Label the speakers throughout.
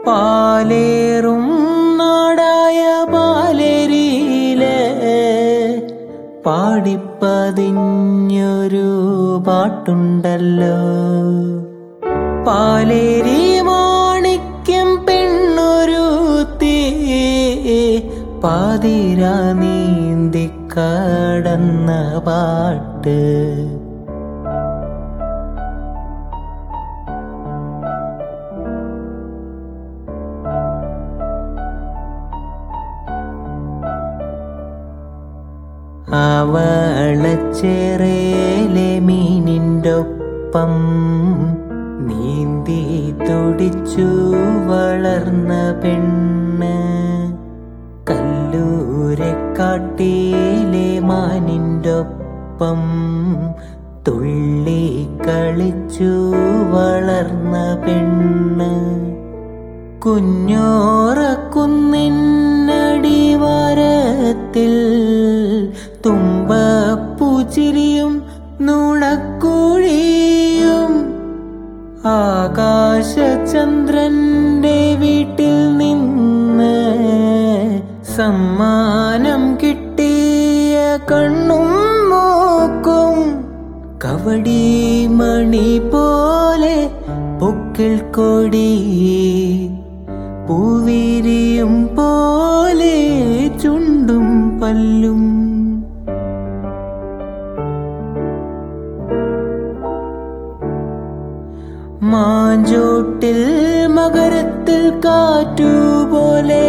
Speaker 1: പാലേറും നാടായ പാലേരിയിലെ പാടിപ്പതിഞ്ഞൊരു പാട്ടുണ്ടല്ലോ പാലേരി മാണിക്യം പെണ്ണൊരുത്തി പാതിര നീന്തി കടന്ന പാട്ട് അവളച്ചേറേലെ മീനിൻ്റൊപ്പം നീന്തി തുടിച്ചു വളർന്ന പെണ്ണ് കല്ലൂരെ കാട്ടിലെ മാനിൻ്റൊപ്പം തുള്ളി കളിച്ചു വളർന്ന പെണ്ണ് കുഞ്ഞോറക്കുന്നിന്നടിവാരത്തിൽ തുമ്പപ്പൂച്ചിരിയും നുണക്കുഴിയും ആകാശചന്ദ്രന്റെ വീട്ടിൽ നിന്ന് സമ്മാനം കിട്ടിയ കണ്ണും നോക്കും കവടി മണി പോലെ പൊക്കിൾ കൊടി പൂവിരിയും പോലെ ചുണ്ടും പല്ലും മാഞ്ചോട്ടിൽ മകരത്തിൽ കാറ്റുപോലെ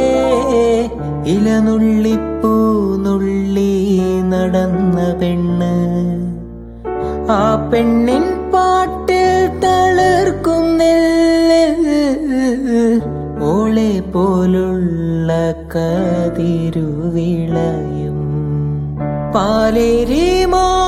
Speaker 1: ഇലനുള്ളിപ്പൂ നുള്ളി നടന്ന പെണ്ണ് ആ പെണ്ണിൻ പാട്ടിൽ തളിർക്കുന്നില്ല ഓളെ പോലുള്ള കതിരുവിളയും പാലേരി മാ